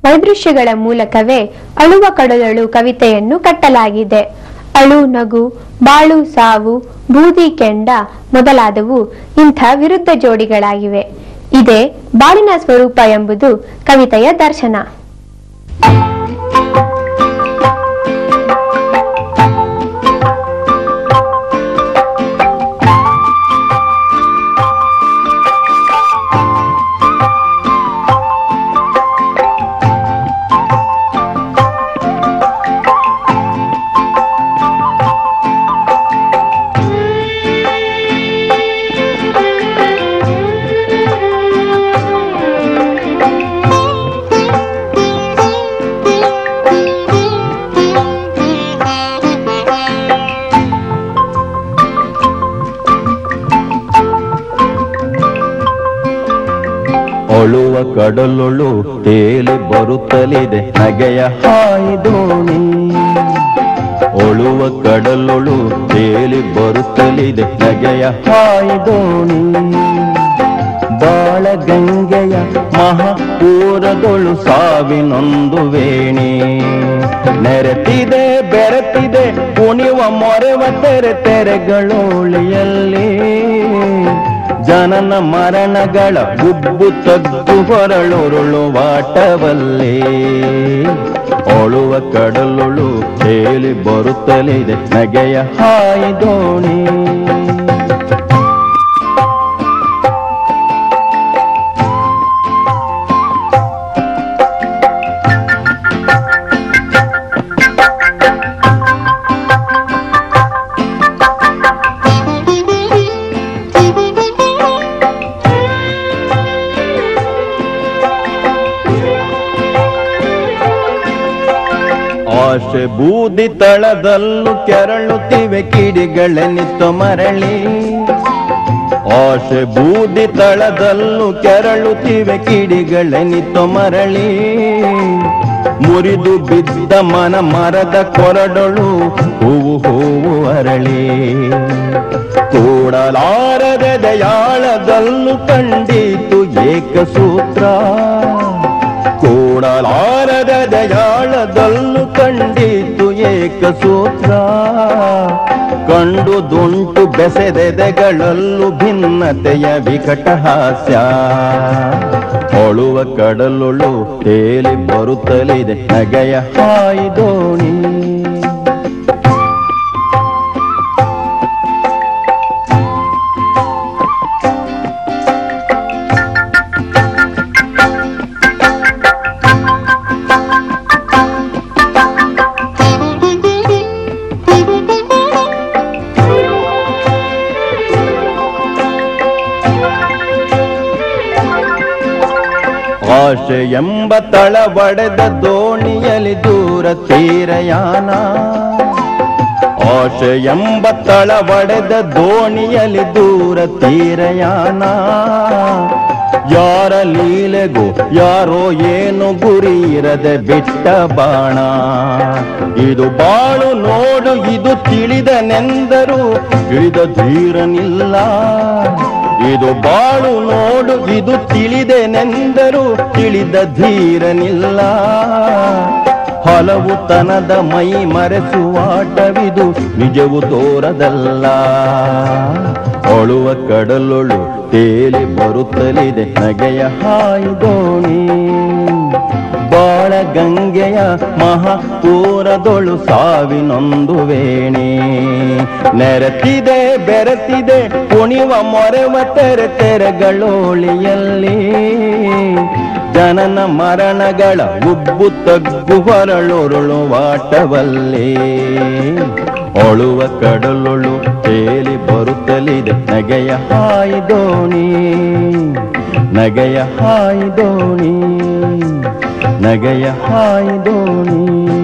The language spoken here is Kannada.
ವೈದೃಶ್ಯಗಳ ಮೂಲಕವೇ ಅಳುವ ಕಡಲಳು ಕವಿತೆಯನ್ನು ಕಟ್ಟಲಾಗಿದೆ ಅಳು ನಗು ಬಾಳು ಸಾವು ಬೂದಿ ಕೆಂಡ ಮೊದಲಾದವು ಇಂಥ ವಿರುದ್ಧ ಜೋಡಿಗಳಾಗಿವೆ ಇದೇ ಬಾಳಿನ ಸ್ವರೂಪ ಎಂಬುದು ಕವಿತೆಯ ದರ್ಶನ ಅಳುವ ಕಡಲೊಳು ತೇಲಿ ಬರುತ್ತಲಿದೆ ನಗೆಯ ಹಾಯಿ ದೋಣಿ ಒಳುವ ಕಡಲೊಳು ತೇಲಿ ಬರುತ್ತಲಿದೆ ನಗೆಯ ಹಾಯಿ ದೋಣಿ ಬಾಳ ಗಂಗೆಯ ಮಹಾಪೂರದೊಳು ಸಾವಿನೊಂದು ವೇಣಿ ನೆರೆತಿದೆ ಬೆರೆತಿದೆ ಕುಣಿವ ಮೊರೆವ ತೆರೆ ತೆರೆಗಳೋಳಿಯಲ್ಲಿ ಜನನ ಮರಣಗಳ ಗುಬ್ಬು ತಗ್ಗು ಹೊರಳುರುಳು ವಾಟವಲ್ಲೇ ಒಳುವ ಕಡಲುಳು ತೇಲಿ ಬರುತ್ತಲಿದೆ ನಗೆಯ ಹಾಯಿ ದೋಣಿ ಆಶೆ ಬೂದಿ ತಳದಲ್ಲೂ ಕೆರಳುತ್ತಿವೆ ಕಿಡಿಗಳೆನಿತ್ತು ಮರಳಿ ಆಶೆ ಬೂದಿ ತಳದಲ್ಲೂ ಕೆರಳುತ್ತಿವೆ ಕಿಡಿಗಳೆನಿತ್ತು ಮರಳಿ ಮುರಿದು ಬಿದ್ದ ಮನ ಮರದ ಕೊರಡೊಳು ಹೂವು ಹೂವು ಅರಳಿ ಕೂಡಲಾರದ ದಯಾಳದಲ್ಲೂ ಕಂಡಿತು ಏಕಸೂತ್ರ ಕೂಡಲಾರದ ದಯಾಳದಲ್ಲೂ ಕಂಡಿತು ಏಕಸೂತ್ರ ಕಂಡು ದುಂಟು ಬೆಸೆದೆದೆಗಳಲ್ಲೂ ಭಿನ್ನತೆಯ ವಿಕಟ ಹಾಸ್ಯ ಒಳುವ ಕಡಲೊಳು ತೇಲಿ ಬರುತ್ತಲಿದೆ ನಗೆಯ ಹಾಯಿ ದೋಣಿ ಆಶೆ ಎಂಬ ತಳ ಒಡೆದ ದೋಣಿಯಲಿ ದೂರ ತೀರಯಾನ ಆಶೆ ಎಂಬ ತಳ ಒಡೆದ ದೋಣಿಯಲಿ ದೂರ ತೀರಯಾನ ಯಾರ ಲೀಲೆಗೂ ಯಾರೋ ಏನು ಗುರಿ ಇರದೆ ಬಿಟ್ಟ ಬಾಣ ಇದು ಬಾಳು ನೋಡು ಇದು ತಿಳಿದನೆಂದರು ತಿಳಿದ ಧೀರನಿಲ್ಲ ಇದು ಬಾಳು ನೋಡು ಇದು ತಿಳಿದೆನೆಂದರು ತಿಳಿದ ಧೀರನಿಲ್ಲ ಹಲವು ತನದ ಮೈ ಮರೆಸುವಾಟವಿದು ನಿಜವು ತೋರದಲ್ಲ ಒಳುವ ಕಡಲೊಳು ತೇಲಿ ಬರುತ್ತಲಿದೆ ನಗೆಯ ಹಾಯಿ ದೋಣಿ ಬಾಳ ಗಂಗೆಯ ಮಹಾಪೂರದೊಳು ಸಾವಿನೊಂದು ವೇಣಿ ನೆರೆತಿದೆ ಬೆರೆತಿದೆ ಕುಣಿವ ಮೊರೆವ ತೆರೆ ತೆರೆಗಳೋಳಿಯಲ್ಲಿ ಜನನ ಮರಣಗಳ ಉಬ್ಬು ತಗ್ಗು ಹೊರಳುರುಳು ವಾಟವಲ್ಲೇ ಒಳುವ ಕಡಲೊಳು ತೇಲಿ ಬರುತ್ತಲಿದೆ ನಗೆಯ ಹಾಯಿ ದೋಣಿ ನಗೆಯ ಹಾಯಿ ದೋಣಿ ನಗೆಯ ಹಾಯಿ ದೋಣಿ